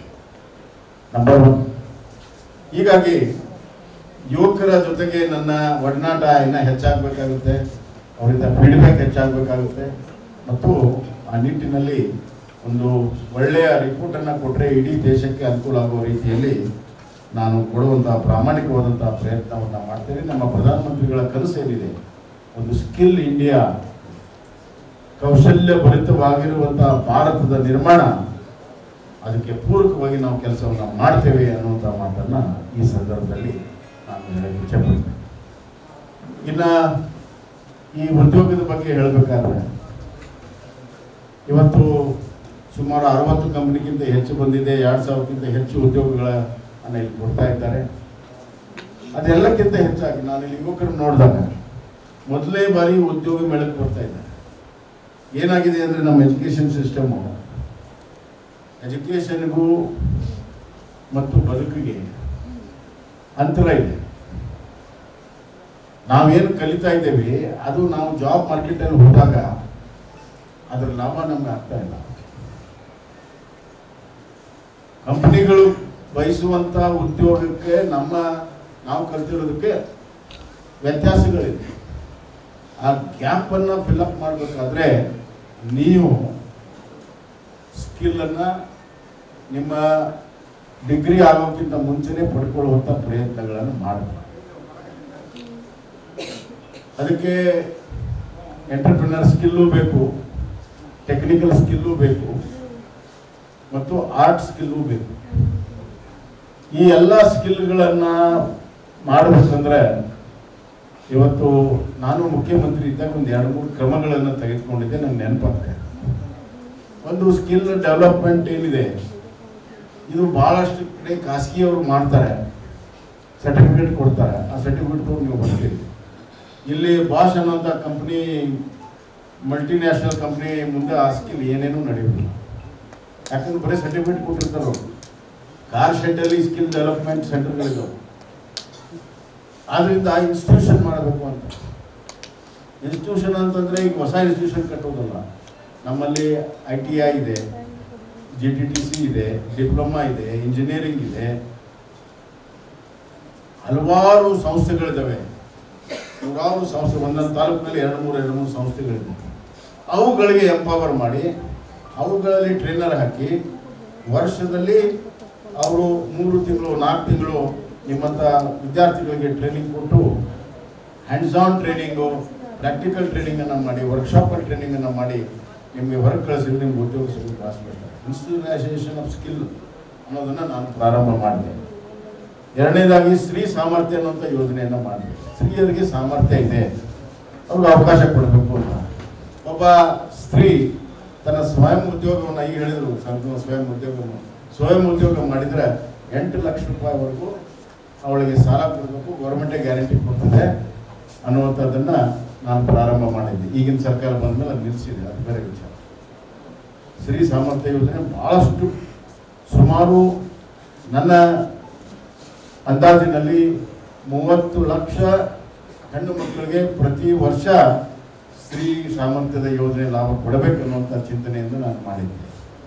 ನಂಬರ್ ಒನ್ ಹೀಗಾಗಿ ಯುವಕರ ಜೊತೆಗೆ ನನ್ನ ಒಡನಾಟ ಇನ್ನ ಹೆಚ್ಚಾಗಬೇಕಾಗುತ್ತೆ ಅವರಿಂದ ಫೀಡ್ಬ್ಯಾಕ್ ಹೆಚ್ಚಾಗಬೇಕಾಗುತ್ತೆ ಮತ್ತು ಆ ನಿಟ್ಟಿನಲ್ಲಿ ಒಂದು ಒಳ್ಳೆಯ ರಿಪೋರ್ಟನ್ನು ಕೊಟ್ಟರೆ ಇಡೀ ದೇಶಕ್ಕೆ ಅನುಕೂಲ ಆಗುವ ರೀತಿಯಲ್ಲಿ ನಾನು ಕೊಡುವಂತಹ ಪ್ರಾಮಾಣಿಕವಾದಂತಹ ಪ್ರಯತ್ನವನ್ನು ಮಾಡ್ತೇನೆ ನಮ್ಮ ಪ್ರಧಾನಮಂತ್ರಿಗಳ ಕನಸು ಏನಿದೆ ಒಂದು ಸ್ಕಿಲ್ ಇಂಡಿಯಾ ಕೌಶಲ್ಯ ಭರಿತವಾಗಿರುವಂತಹ ಭಾರತದ ನಿರ್ಮಾಣ ಅದಕ್ಕೆ ಪೂರಕವಾಗಿ ನಾವು ಕೆಲಸವನ್ನು ಮಾಡ್ತೇವೆ ಅನ್ನುವಂಥ ಮಾತನ್ನ ಈ ಸಂದರ್ಭದಲ್ಲಿ ನಾನು ಹೇಳಕ್ಕೆ ಇಚ್ಛೆಪಡ್ತೇನೆ ಇನ್ನ ಈ ಉದ್ಯೋಗದ ಬಗ್ಗೆ ಹೇಳಬೇಕಾದ್ರೆ ಇವತ್ತು ಸುಮಾರು ಅರವತ್ತು ಕಂಪನಿಗಿಂತ ಹೆಚ್ಚು ಬಂದಿದೆ ಎರಡು ಸಾವಿರಕ್ಕಿಂತ ಹೆಚ್ಚು ಉದ್ಯೋಗಗಳ ಅನ್ನ ಇಲ್ಲಿ ಕೊಡ್ತಾ ಇದ್ದಾರೆ ಅದೆಲ್ಲಕ್ಕಿಂತ ಹೆಚ್ಚಾಗಿ ನಾನು ಇಲ್ಲಿ ಯುವಕರು ನೋಡಿದಾಗ ಮೊದಲನೇ ಬಾರಿ ಉದ್ಯೋಗ ಮೇಳಕ್ಕೆ ಬರ್ತಾ ಇದ್ದಾರೆ ಏನಾಗಿದೆ ಅಂದರೆ ನಮ್ಮ ಎಜುಕೇಷನ್ ಸಿಸ್ಟಮು ಎಜುಕೇಷನ್ಗೂ ಮತ್ತು ಬದುಕಿಗೆ ಅಂತರ ಇದೆ ನಾವೇನು ಕಲಿತಾ ಇದ್ದೇವೆ ಅದು ನಾವು ಜಾಬ್ ಮಾರ್ಕೆಟಲ್ಲಿ ಹೋದಾಗ ಅದರ ಲಾಭ ನಮ್ಗೆ ಆಗ್ತಾ ಇಲ್ಲ ಕಂಪನಿಗಳು ಬಯಸುವಂಥ ಉದ್ಯೋಗಕ್ಕೆ ನಮ್ಮ ನಾವು ಕಲ್ತಿರೋದಕ್ಕೆ ವ್ಯತ್ಯಾಸಗಳಿದೆ ಆ ಗ್ಯಾಪನ್ನು ಫಿಲ್ಅಪ್ ಮಾಡಬೇಕಾದ್ರೆ ನೀವು ಸ್ಕಿಲ್ಲನ್ನು ನಿಮ್ಮ ಡಿಗ್ರಿ ಆಗೋಕ್ಕಿಂತ ಮುಂಚೆನೇ ಪಡ್ಕೊಳ್ಳುವಂಥ ಪ್ರಯತ್ನಗಳನ್ನು ಮಾಡಬೇಕು ಅದಕ್ಕೆ ಎಂಟರ್ಪ್ರಿನರ್ ಸ್ಕಿಲ್ಲು ಬೇಕು ಟೆಕ್ನಿಕಲ್ ಸ್ಕಿಲ್ಲು ಬೇಕು ಮತ್ತು ಆರ್ಟ್ ಸ್ಕಿಲ್ಲು ಬೇಕು ಈ ಎಲ್ಲ ಸ್ಕಿಲ್ಗಳನ್ನು ಮಾಡಬೇಕಂದ್ರೆ ಇವತ್ತು ನಾನು ಮುಖ್ಯಮಂತ್ರಿ ಇದ್ದಾಗ ಒಂದು ಎರಡು ಮೂರು ಕ್ರಮಗಳನ್ನು ತೆಗೆದುಕೊಂಡಿದ್ದೆ ನಂಗೆ ನೆನಪಾಗ್ತದೆ ಒಂದು ಸ್ಕಿಲ್ ಡೆವಲಪ್ಮೆಂಟ್ ಏನಿದೆ ಇದು ಭಾಳಷ್ಟು ಕಡೆ ಖಾಸಗಿಯವರು ಮಾಡ್ತಾರೆ ಸರ್ಟಿಫಿಕೇಟ್ ಕೊಡ್ತಾರೆ ಆ ಸರ್ಟಿಫಿಕೇಟ್ ನೀವು ಬರ್ತೀರಿ ಇಲ್ಲಿ ಬಾಷ್ ಅನ್ನೋಂಥ ಕಂಪ್ನಿ ಮಲ್ಟಿನ್ಯಾಷನಲ್ ಕಂಪ್ನಿ ಮುಂದೆ ಆ ಸ್ಕಿಲ್ ಏನೇನೂ ನಡೆಯುವುದಿಲ್ಲ ಯಾಕಂದ್ರೆ ಬರೀ ಸರ್ಟಿಫಿಕೇಟ್ ಕೊಟ್ಟಿರ್ತಾರೆ ಅವರು ಕಾರ್ ಶೆಡ್ಡಲ್ಲಿ ಸ್ಕಿಲ್ ಡೆವಲಪ್ಮೆಂಟ್ ಸೆಂಟರ್ಗಳಿದ್ದಾವೆ ಆದ್ರಿಂದ ಇನ್ಸ್ಟಿಟ್ಯೂಷನ್ ಮಾಡಬೇಕು ಅಂತ ಇನ್ಸ್ಟಿಟ್ಯೂಷನ್ ಅಂತಂದ್ರೆ ಈಗ ಹೊಸ ಇನ್ಸ್ಟಿಟ್ಯೂಷನ್ ಕಟ್ಟೋದಲ್ಲ ನಮ್ಮಲ್ಲಿ ಐ ಟಿ ಐ ಇದೆ ಜಿ ಟಿ ಟಿ ಸಿ ಇದೆ ಡಿಪ್ಲೊಮಾ ಇದೆ ಇಂಜಿನಿಯರಿಂಗ್ ಇದೆ ಹಲವಾರು ಸಂಸ್ಥೆಗಳಿದ್ದಾವೆ ನೂರಾರು ಸಂಸ್ಥೆ ಒಂದೊಂದು ತಾಲೂಕಿನಲ್ಲಿ ಎರಡು ಮೂರು ಎರಡು ಮೂರು ಸಂಸ್ಥೆಗಳಿದೆ ಅವುಗಳಿಗೆ ಎಂಪವರ್ ಮಾಡಿ ಅವುಗಳಲ್ಲಿ ಟ್ರೈನರ್ ಹಾಕಿ ವರ್ಷದಲ್ಲಿ ಅವರು ಮೂರು ತಿಂಗಳು ನಾಲ್ಕು ತಿಂಗಳು ನಿಮ್ಮಂಥ ವಿದ್ಯಾರ್ಥಿಗಳಿಗೆ ಟ್ರೈನಿಂಗ್ ಕೊಟ್ಟು ಹ್ಯಾಂಡ್ಸ್ ಆನ್ ಟ್ರೈನಿಂಗು ಪ್ರಾಕ್ಟಿಕಲ್ ಟ್ರೈನಿಂಗನ್ನು ಮಾಡಿ ವರ್ಕ್ಶಾಪಲ್ಲಿ ಟ್ರೈನಿಂಗನ್ನು ಮಾಡಿ ನಿಮಗೆ ಹೊರಗೆ ಕಳಿಸಿದ್ರೆ ನಿಮ್ಗೆ ಉದ್ಯೋಗ ಸಿಗೋದು ಭಾಳ ಕಷ್ಟ ಇನ್ಸ್ಟಿಟ್ಯೂಷನೈಸೇಷನ್ ಆಫ್ ಸ್ಕಿಲ್ ಅನ್ನೋದನ್ನು ನಾನು ಪ್ರಾರಂಭ ಮಾಡಿದೆ ಎರಡನೇದಾಗಿ ಸ್ತ್ರೀ ಸಾಮರ್ಥ್ಯ ಅನ್ನುವಂಥ ಯೋಜನೆಯನ್ನು ಮಾಡಿದೆ ಸ್ತ್ರೀಯರಿಗೆ ಸಾಮರ್ಥ್ಯ ಇದೆ ಅವ್ರಿಗೆ ಅವಕಾಶ ಕೊಡಬೇಕು ಅಂತ ಒಬ್ಬ ಸ್ತ್ರೀ ತನ್ನ ಸ್ವಯಂ ಉದ್ಯೋಗವನ್ನು ಈಗ ಹೇಳಿದರು ಸಂತ ಸ್ವಯಂ ಉದ್ಯೋಗವನ್ನು ಸ್ವಯಂ ಉದ್ಯೋಗ ಮಾಡಿದರೆ ಎಂಟು ಲಕ್ಷ ರೂಪಾಯಿವರೆಗೂ ಅವಳಿಗೆ ಸಾಲ ಕೊಡಬೇಕು ಗೌರ್ಮೆಂಟೇ ಗ್ಯಾರಂಟಿ ಕೊಡ್ತದೆ ಅನ್ನುವಂಥದ್ದನ್ನು ನಾನು ಪ್ರಾರಂಭ ಮಾಡಿದ್ದೆ ಈಗಿನ ಸರ್ಕಾರ ಬಂದ ಮೇಲೆ ಅದು ನಿಲ್ಲಿಸಿದೆ ಅದು ಬೇರೆ ವಿಚಾರ ಸ್ತ್ರೀ ಸಾಮರ್ಥ್ಯ ಯೋಜನೆ ಭಾಳಷ್ಟು ಸುಮಾರು ನನ್ನ ಅಂದಾಜಿನಲ್ಲಿ ಮೂವತ್ತು ಲಕ್ಷ ಹೆಣ್ಣು ಮಕ್ಕಳಿಗೆ ಪ್ರತಿ ವರ್ಷ ಸ್ತ್ರೀ ಸಾಮರ್ಥ್ಯದ ಯೋಜನೆ ಲಾಭ ಕೊಡಬೇಕು ಅನ್ನುವಂಥ ಚಿಂತನೆಯನ್ನು ನಾನು ಮಾಡಿದ್ದೆ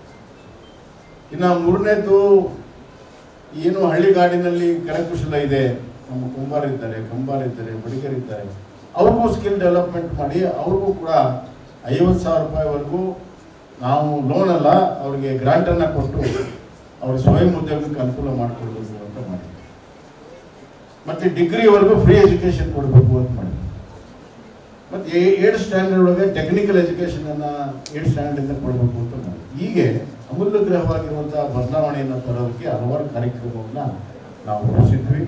ಇನ್ನು ಮೂರನೇದು ಏನು ಹಳ್ಳಿಗಾಡಿನಲ್ಲಿ ಕರಕುಶಲ ಇದೆ ನಮ್ಮ ಕುಂಬಾರ ಇದ್ದಾರೆ ಕಂಬಾರ ಇದ್ದಾರೆ ಬಡಿಗರಿದ್ದಾರೆ ಅವ್ರಿಗೂ ಸ್ಕಿಲ್ ಡೆವಲಪ್ಮೆಂಟ್ ಮಾಡಿ ಅವ್ರಿಗೂ ಕೂಡ ಐವತ್ತು ಸಾವಿರ ರೂಪಾಯಿವರೆಗೂ ನಾವು ಲೋನ್ ಅಲ್ಲ ಅವರಿಗೆ ಗ್ರಾಂಟನ್ನು ಕೊಟ್ಟು ಅವ್ರ ಸ್ವಯಂ ಉದ್ಯೋಗಕ್ಕೆ ಅನುಕೂಲ ಮಾಡಿಕೊಡ್ಬೇಕು ಅಂತ ಮಾಡಿ ಮತ್ತೆ ಡಿಗ್ರಿವರೆಗೂ ಫ್ರೀ ಎಜುಕೇಶನ್ ಕೊಡಬೇಕು ಅಂತ ಮಾಡಿ ಮತ್ತೆ ಏಡ್ ಸ್ಟ್ಯಾಂಡರ್ಡ್ ಒಳಗೆ ಟೆಕ್ನಿಕಲ್ ಎಜುಕೇಶನ್ ಅನ್ನ ಏಡ್ ಸ್ಟ್ಯಾಂಡರ್ಡ್ ಇಂದ ಕೊಡಬೇಕು ಅಂತ ಮಾಡಿ ಹೀಗೆ ಅಮೂಲ್ಯಗ್ರಹವಾಗಿರುವಂತಹ ಬದಲಾವಣೆಯನ್ನು ತರೋದಕ್ಕೆ ಹಲವಾರು ಕಾರ್ಯಕ್ರಮವನ್ನ ನಾವು ರೂಪಿಸಿದ್ವಿ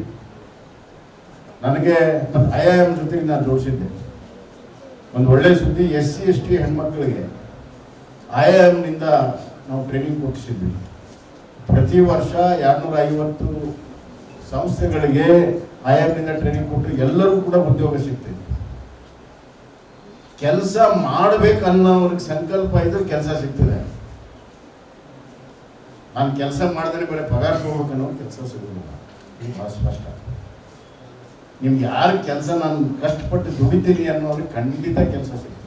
ನನಗೆ ಮತ್ತು ಐ ಐ ಎಮ್ ಜೊತೆಗೆ ನಾನು ಜೋಡಿಸಿದ್ದೆ ಒಂದು ಒಳ್ಳೆ ಸುದ್ದಿ ಎಸ್ ಸಿ ಎಸ್ ಟಿ ಹೆಣ್ಮಕ್ಳಿಗೆ ಐ ಐ ಎಮ್ನಿಂದ ನಾವು ಟ್ರೈನಿಂಗ್ ಕೊಡಿಸಿದ್ವಿ ಪ್ರತಿ ವರ್ಷ ಎರಡ್ನೂರ ಐವತ್ತು ಸಂಸ್ಥೆಗಳಿಗೆ ಐ ಐ ಎಮ್ನಿಂದ ಟ್ರೈನಿಂಗ್ ಕೊಟ್ಟು ಎಲ್ಲರಿಗೂ ಕೂಡ ಉದ್ಯೋಗ ಸಿಗ್ತೈತಿ ಕೆಲಸ ಮಾಡ್ಬೇಕನ್ನೋರಿಗೆ ಸಂಕಲ್ಪ ಇದ್ರೆ ಕೆಲಸ ಸಿಗ್ತದೆ ನಾನು ಕೆಲಸ ಮಾಡಿದ್ರೆ ಬರೀ ಪಗಾರ ತಗೋಬೇಕು ಅನ್ನೋ ಕೆಲಸ ಸಿಗೋದಿಲ್ಲ ಇದು ಭಾಳ ಸ್ಪಷ್ಟ ನಿಮ್ಗೆ ಯಾರು ಕೆಲಸ ನಾನು ಕಷ್ಟಪಟ್ಟು ದುಡಿತೀನಿ ಅನ್ನೋರಿಗೆ ಖಂಡಿತ ಕೆಲಸ ಸಿಗ್ತದೆ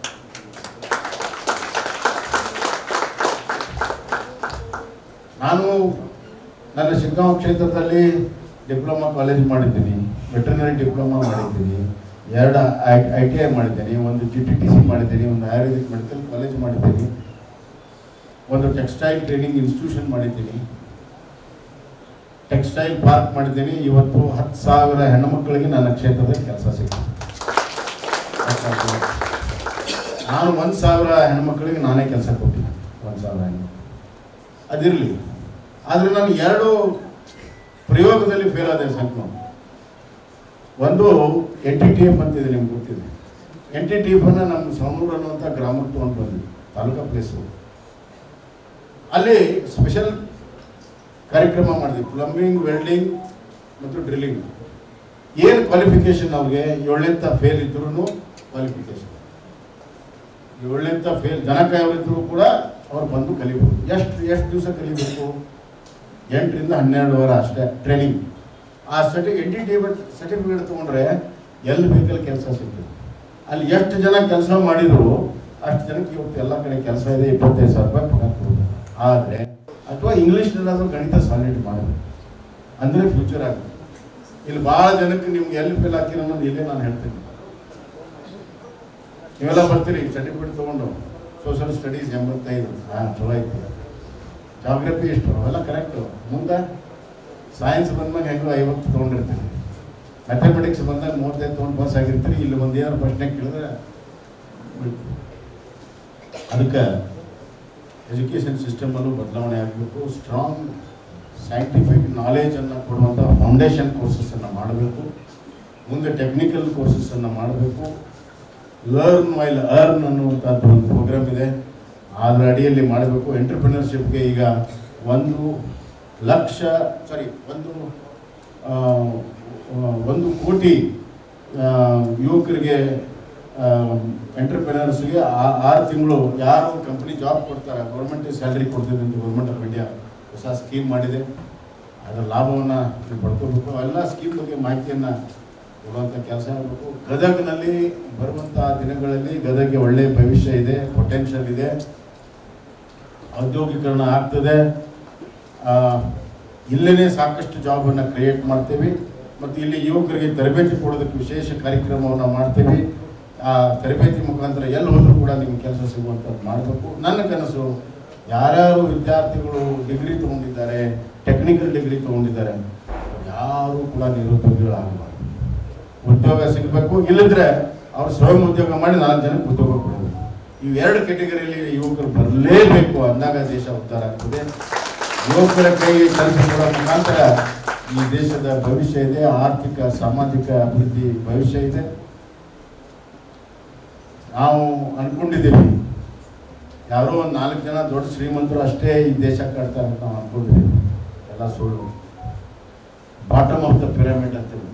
ನಾನು ನನ್ನ ಶಿಗ್ಗಾಂವ್ ಕ್ಷೇತ್ರದಲ್ಲಿ ಡಿಪ್ಲೊಮಾ ಕಾಲೇಜ್ ಮಾಡಿದ್ದೀನಿ ವೆಟರ್ನರಿ ಡಿಪ್ಲೊಮಾ ಮಾಡಿದ್ದೀನಿ ಎರಡು ಐ ಟಿ ಐ ಮಾಡಿದ್ದೀನಿ ಒಂದು ಜಿ ಟಿ ಟಿ ಸಿ ಮಾಡಿದ್ದೀನಿ ಒಂದು ಆಯುರ್ವೇದಿಕ್ ಮೆಡಿಕಲ್ ಕಾಲೇಜ್ ಮಾಡಿದ್ದೀನಿ ಒಂದು ಟೆಕ್ಸ್ಟೈಲ್ ಟ್ರೈನಿಂಗ್ ಇನ್ಸ್ಟಿಟ್ಯೂಷನ್ ಮಾಡಿದ್ದೀನಿ ಟೆಕ್ಸ್ಟೈಲ್ ಪಾರ್ಕ್ ಮಾಡಿದ್ದೀನಿ ಇವತ್ತು ಹತ್ತು ಸಾವಿರ ಹೆಣ್ಣುಮಕ್ಕಳಿಗೆ ನನ್ನ ಕ್ಷೇತ್ರದಲ್ಲಿ ಕೆಲಸ ಸಿಗ್ತದೆ ನಾನು ಒಂದು ಸಾವಿರ ಹೆಣ್ಮಕ್ಳಿಗೆ ನಾನೇ ಕೆಲಸ ಕೊಟ್ಟಿದ್ದೆ ಒಂದು ಸಾವಿರ ಹೆಣ್ಣು ಅದಿರಲಿ ಆದರೆ ನಾನು ಎರಡು ಪ್ರಯೋಗದಲ್ಲಿ ಫೇಲ್ ಆದೆ ಸಂಖ್ಯೆ ಒಂದು ಎನ್ ಟಿ ಟಿ ಎಫ್ ಅಂತಿದೆ ನಿಮ್ಗೆ ಗೊತ್ತಿದೆ ಎನ್ ಟಿ ಟಿ ಎಫ್ ಅನ್ನು ನಮ್ಮ ಸವಣೂರು ಅನ್ನುವಂಥ ಗ್ರಾಮಕ್ಕೆ ತೊಗೊಂಡು ಬಂದ್ವಿ ತಾಲೂಕಾ ಪ್ಲೇಸು ಅಲ್ಲಿ ಸ್ಪೆಷಲ್ ಕಾರ್ಯಕ್ರಮ ಮಾಡಿದ್ವಿ ಪ್ಲಂಬಿಂಗ್ ವೆಲ್ಡಿಂಗ್ ಮತ್ತು ಡ್ರಿಲ್ಲಿಂಗ್ ಏನು ಕ್ವಾಲಿಫಿಕೇಶನ್ ಅವ್ರಿಗೆ ಏಳನೇಂತ ಫೇಲ್ ಇದ್ರೂ ಕ್ವಾಲಿಫಿಕೇಶನ್ ಏಳನೇಂತ ಫೇಲ್ ಜನ ಕಾಯೋರಿದ್ರು ಕೂಡ ಅವ್ರು ಬಂದು ಕಲಿಬೋದು ಎಷ್ಟು ಎಷ್ಟು ದಿವಸ ಕಲಿಬೇಕು ಎಂಟರಿಂದ ಹನ್ನೆರಡು ವಾರ ಅಷ್ಟೇ ಟ್ರೈನಿಂಗ್ ಆ ಸರ್ಟಿ ಎಂಟಿಟೇಬಲ್ ಸರ್ಟಿಫಿಕೇಟ್ ತೊಗೊಂಡ್ರೆ ಎಲ್ಲಿ ಬೇಕಲ್ಲಿ ಕೆಲಸ ಸಿಗ್ತದೆ ಅಲ್ಲಿ ಎಷ್ಟು ಜನ ಕೆಲಸ ಮಾಡಿದ್ರು ಅಷ್ಟು ಜನಕ್ಕೆ ಇವತ್ತು ಎಲ್ಲ ಕಡೆ ಕೆಲಸ ಇದೆ ಇಪ್ಪತ್ತೈದು ಸಾವಿರ ರೂಪಾಯಿ ಪಗಾರ ಕೊಡೋದು ಆದರೆ ಅಥವಾ ಇಂಗ್ಲೀಷ್ನಲ್ಲಾದ್ರೂ ಗಣಿತ ಸಾಲಿಡ್ ಮಾಡಬೇಕು ಅಂದರೆ ಫ್ಯೂಚರ್ ಆಗುತ್ತೆ ಇಲ್ಲಿ ಭಾಳ ಜನಕ್ಕೆ ನಿಮ್ಗೆ ಎಲ್ಲಿ ಫೇಲ್ ಹಾಕಿರೋ ಅನ್ನೋದು ಇಲ್ಲೇ ನಾನು ಹೇಳ್ತೀನಿ ನೀವೆಲ್ಲ ಬರ್ತೀರಿ ಸರ್ಟಿಫಿಕೇಟ್ ತೊಗೊಂಡು ಸೋಷಿಯಲ್ ಸ್ಟಡೀಸ್ ಎಂಬತ್ತೈದು ಹಾಂ ಚಲೋ ಐತಿ ಜಾಗ್ರಫಿ ಎಷ್ಟು ಅವೆಲ್ಲ ಕರೆಕ್ಟು ಮುಂದೆ ಸೈನ್ಸ್ ಬಂದ್ಮೇಲೆ ಹೆಂಗೋ ಐವತ್ತು ತೊಗೊಂಡಿರ್ತೀರಿ ಮ್ಯಾಥಮೆಟಿಕ್ಸ್ ಬಂದಾಗ ಮೂವತ್ತೈದು ತೊಗೊಂಡು ಪಾಸ್ ಆಗಿರ್ತೀರಿ ಇಲ್ಲಿ ಒಂದು ಏನಾರು ಪ್ರಶ್ನೆ ಕೇಳಿದ್ರೆ ಬಿಡ್ತೀರಿ. ಅದಕ್ಕೆ ಎಜುಕೇಷನ್ ಸಿಸ್ಟಮಲ್ಲೂ ಬದಲಾವಣೆ ಆಗಬೇಕು ಸ್ಟ್ರಾಂಗ್ ಸೈಂಟಿಫಿಕ್ ನಾಲೆಜನ್ನು ಕೊಡುವಂಥ ಫೌಂಡೇಶನ್ ಕೋರ್ಸಸನ್ನು ಮಾಡಬೇಕು ಮುಂದೆ ಟೆಕ್ನಿಕಲ್ ಕೋರ್ಸಸನ್ನು ಮಾಡಬೇಕು ಲರ್ನ್ ವೈಲ್ ಅರ್ನ್ ಅನ್ನುವಂಥದ್ದು ಒಂದು ಪ್ರೋಗ್ರಾಮ್ ಇದೆ ಅದರ ಅಡಿಯಲ್ಲಿ ಮಾಡಬೇಕು ಎಂಟರ್ಪ್ರಿನರ್ಶಿಪ್ಗೆ ಈಗ ಒಂದು ಲಕ್ಷ ಸಾರಿ ಒಂದು ಆ, ಆ, ಒಂದು ಕೋಟಿ ಆ, ಯುವಕರಿಗೆ ಎಂಟರ್ಪ್ರಿನರ್ಸ್ಗೆ ಆರು ತಿಂಗಳು ಯಾರು ಕಂಪ್ನಿ ಜಾಬ್ ಕೊಡ್ತಾರೆ ಗೌರ್ಮೆಂಟ್ ಸ್ಯಾಲ್ರಿ ಕೊಡ್ತಿದೆ ಅಂತ ಗೌರ್ಮೆಂಟ್ ಆಫ್ ಇಂಡಿಯಾ ಹೊಸ ಸ್ಕೀಮ್ ಮಾಡಿದೆ ಅದರ ಲಾಭವನ್ನು ನೀವು ಪಡ್ಕೋಬೇಕು ಎಲ್ಲ ಸ್ಕೀಮ್ ಬಗ್ಗೆ ಮಾಹಿತಿಯನ್ನು ಕೊಡುವಂಥ ಕೆಲಸ ಆಗಬೇಕು ಗದಗ್ನಲ್ಲಿ ಬರುವಂಥ ದಿನಗಳಲ್ಲಿ ಗದಗ್ಗೆ ಒಳ್ಳೆಯ ಭವಿಷ್ಯ ಇದೆ ಪೊಟೆನ್ಷಿಯಲ್ ಇದೆ ಔದ್ಯೋಗೀಕರಣ ಆಗ್ತದೆ ಆ, ಇಲ್ಲೇ ಸಾಕಷ್ಟು ಜಾಬನ್ನು ಕ್ರಿಯೇಟ್ ಮಾಡ್ತೀವಿ ಮತ್ತು ಇಲ್ಲಿ ಯುವಕರಿಗೆ ತರಬೇತಿ ಕೊಡೋದಕ್ಕೆ ವಿಶೇಷ ಕಾರ್ಯಕ್ರಮವನ್ನು ಮಾಡ್ತೀವಿ ಆ ತರಬೇತಿ ಮುಖಾಂತರ ಎಲ್ಲಿ ಹೋದರೂ ಕೂಡ ನಿಮ್ಗೆ ಕೆಲಸ ಸಿಗುವಂಥದ್ದು ಮಾಡಬೇಕು ನನ್ನ ಕನಸು ಯಾರ್ಯಾರು ವಿದ್ಯಾರ್ಥಿಗಳು ಡಿಗ್ರಿ ತೊಗೊಂಡಿದ್ದಾರೆ ಟೆಕ್ನಿಕಲ್ ಡಿಗ್ರಿ ತೊಗೊಂಡಿದ್ದಾರೆ ಯಾರು ಕೂಡ ನಿರುದ್ಯೋಗಿಗಳಾಗಬಾರ್ದು ಉದ್ಯೋಗ ಸಿಗಬೇಕು ಇಲ್ಲದ್ರೆ ಅವ್ರು ಸ್ವಯಂ ಉದ್ಯೋಗ ಮಾಡಿ ನಾಲ್ಕು ಜನಕ್ಕೆ ಉದ್ಯೋಗ ಕೊಡಬೇಕು ಇವು ಎರಡು ಕೆಟಗರಿಯಲ್ಲಿ ಯುವಕರು ಬರಲೇಬೇಕು ಅಂದಾಗ ದೇಶ ಉದ್ಧಾರ ಆಗ್ತದೆ ಯುವಕರ ಕೈಗೆ ಕೆಲಸ ಕೊಡೋ ಮುಖಾಂತರ ಈ ದೇಶದ ಭವಿಷ್ಯ ಇದೆ ಆರ್ಥಿಕ ಸಾಮಾಜಿಕ ಅಭಿವೃದ್ಧಿ ಭವಿಷ್ಯ ಇದೆ ನಾವು ಅನ್ಕೊಂಡಿದ್ದೀವಿ ಯಾರೋ ಒಂದು ನಾಲ್ಕು ಜನ ದೊಡ್ಡ ಶ್ರೀಮಂತರು ಅಷ್ಟೇ ಈ ದೇಶ ಕಟ್ತಾರೆ ಅಂತ ನಾವು ಅನ್ಕೊಂಡಿದ್ದೀವಿ ಎಲ್ಲ ಸುಳ್ಳು ಬಾಟಮ್ ಆಫ್ ದ ಪಿರಮಿಡ್ ಅಂತೀವಿ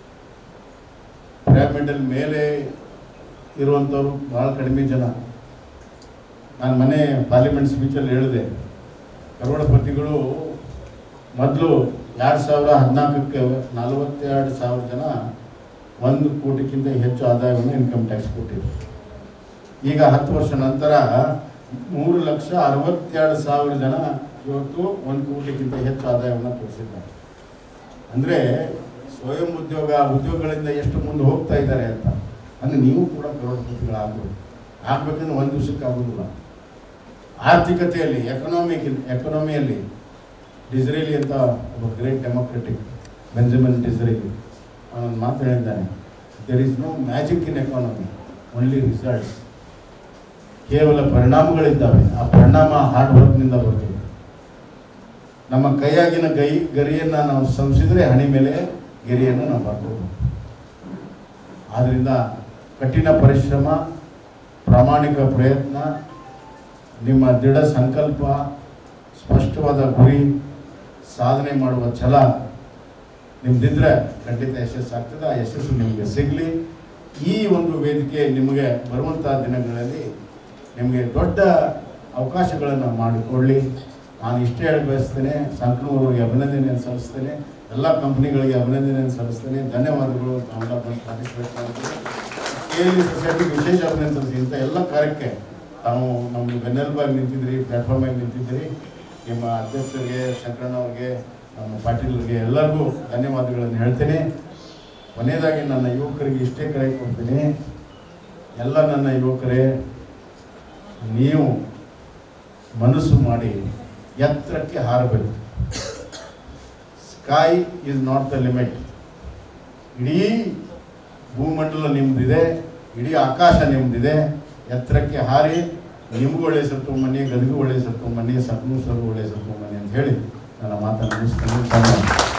ಪಿರಮಿಡಲ್ ಮೇಲೆ ಇರುವಂಥವ್ರು ಭಾಳ ಕಡಿಮೆ ಜನ ನಾನು ಮನೆ ಪಾರ್ಲಿಮೆಂಟ್ ಸ್ಪೀಚಲ್ಲಿ ಹೇಳಿದೆ ಕರೋಡಪತಿಗಳು ಮೊದಲು ಎರಡು ಸಾವಿರ ಹದಿನಾಲ್ಕಕ್ಕೆ ನಲವತ್ತೆರಡು ಸಾವಿರ ಜನ ಒಂದು ಕೋಟಿಗಿಂತ ಹೆಚ್ಚು ಆದಾಯವನ್ನು ಇನ್ಕಮ್ ಟ್ಯಾಕ್ಸ್ ಕೊಟ್ಟಿದ್ರು ಈಗ ಹತ್ತು ವರ್ಷ ನಂತರ ಮೂರು ಲಕ್ಷ ಅರವತ್ತೆರಡು ಸಾವಿರ ಜನ ಇವತ್ತು ಒಂದು ಕೋಟಿಗಿಂತ ಹೆಚ್ಚು ಆದಾಯವನ್ನು ತೋರಿಸಿದ್ದಾರೆ ಅಂದರೆ ಸ್ವಯಂ ಉದ್ಯೋಗ ಉದ್ಯೋಗಗಳಿಂದ ಎಷ್ಟು ಮುಂದೆ ಹೋಗ್ತಾ ಇದ್ದಾರೆ ಅಂತ ಅಂದ್ರೆ ನೀವು ಕೂಡ ಕರೋಡಪತಿಗಳಾಗಬೇಕು ಆಗ್ಬೇಕಂದ್ರೆ ಒಂದು ದಿವಸಕ್ಕೆ ಆಗೋದಿಲ್ಲ ಆರ್ಥಿಕತೆಯಲ್ಲಿ ಎಕನಾಮಿಕ್ ಎಕನಾಮಿಯಲ್ಲಿ ಡಿಸ್ರೇಲಿ ಅಂತ ಒಬ್ಬ ಗ್ರೇಟ್ ಡೆಮೋಕ್ರೆಟಿಕ್ ಬೆಂಜಮಿನ್ ಡಿಸ್ರೇಲಿ ಅವನೊಂದು ಮಾತು ಹೇಳಿದ್ದಾನೆ there is no magic in economy only results ಕೇವಲ ಪರಿಣಾಮಗಳಿದ್ದಾವೆ ಆ ಪರಿಣಾಮ ಹಾರ್ಡ್ ವರ್ಕ್ನಿಂದ ಬರ್ತದೆ ನಮ್ಮ ಕೈಯಾಗಿನ ಗೈ ಗರಿಯನ್ನು ನಾವು ಸಂಸಿದ್ರೆ ಹಣಿ ಮೇಲೆ ಗೆರೆಯನ್ನು ನಾವು ಬರ್ಬೋದು ಆದ್ದರಿಂದ ಕಠಿಣ ಪರಿಶ್ರಮ ಪ್ರಾಮಾಣಿಕ ಪ್ರಯತ್ನ ನಿಮ್ಮ ದೃಢ ಸಂಕಲ್ಪ ಸ್ಪಷ್ಟವಾದ ಗುರಿ ಸಾಧನೆ ಮಾಡುವ ಛಲ ನಿಮ್ದಿದ್ರೆ ಖಂಡಿತ ಯಶಸ್ಸಾಗ್ತದೆ ಆ ಯಶಸ್ಸು ನಿಮಗೆ ಸಿಗಲಿ ಈ ಒಂದು ವೇದಿಕೆ ನಿಮಗೆ ಬರುವಂಥ ದಿನಗಳಲ್ಲಿ ನಿಮಗೆ ದೊಡ್ಡ ಅವಕಾಶಗಳನ್ನು ಮಾಡಿಕೊಳ್ಳಿ ನಾನು ಇಷ್ಟೇ ಹೇಳಿ ಬಯಸ್ತೇನೆ ಸಂಕನೂರಿಗೆ ಅಭಿನಂದನೆಯನ್ನು ಸಲ್ಲಿಸ್ತೇನೆ ಎಲ್ಲ ಕಂಪ್ನಿಗಳಿಗೆ ಅಭಿನಂದನೆಯನ್ನು ಸಲ್ಲಿಸ್ತೇನೆ ಧನ್ಯವಾದಗಳು ತಾವೆಲ್ಲ ಬಂದು ಪಾರ್ಟಿಸಿಪೇಟ್ ಮಾಡ್ತೀವಿ ಕೆ ಎಲ್ ಸೊಸೈಟಿಗೆ ವಿಶೇಷ ಅಭಿನಂದನೆ ಸಲ್ಲಿಸಿ ಇಂಥ ಎಲ್ಲ ಕಾರ್ಯಕ್ಕೆ ತಾವು ನಮ್ಮದು ಬೆನ್ನೆಲುಬಾಗಿ ನಿಂತಿದ್ರಿ ಪ್ಲಾಟ್ಫಾರ್ಮಾಗಿ ನಿಂತಿದ್ದೀರಿ ನಿಮ್ಮ ಅಧ್ಯಕ್ಷರಿಗೆ ಶಂಕರಣ್ಣ ಅವ್ರಿಗೆ ನಮ್ಮ ಪಾಟೀಲ್ರಿಗೆ ಎಲ್ಲರಿಗೂ ಧನ್ಯವಾದಗಳನ್ನು ಹೇಳ್ತೇನೆ ಕೊನೆಯದಾಗಿ ನನ್ನ ಯುವಕರಿಗೆ ಇಷ್ಟೇ ಕರೆ ಕೊಡ್ತೀನಿ ಎಲ್ಲ ನನ್ನ ಯುವಕರೇ ನೀವು ಮನಸ್ಸು ಮಾಡಿ ಎತ್ತರಕ್ಕೆ ಹಾರಬೇಕು sky is not the limit ಇಡೀ ಭೂಮಂಡಲ ನಿಮ್ದಿದೆ ಇಡೀ ಆಕಾಶ ನಿಮ್ದಿದೆ ಎತ್ತರಕ್ಕೆ ಹಾರಿ ನಿಮಗೂ ಒಳ್ಳೆ ಸತ್ಕೊಂಬನ್ನಿ ಗದಗೂ ಒಳ್ಳೆ ಸತ್ಕೊಂಬನ್ನಿ ಸತ್ನೂ ಸರ್ ಒಳ್ಳೆ ಸತ್ಕೊಂಬನ್ನಿ ಅಂತ ಹೇಳಿ ನನ್ನ ಮಾತನ್ನು ಮುಗಿಸ್ತೀನಿ ಧನ್ಯವಾದ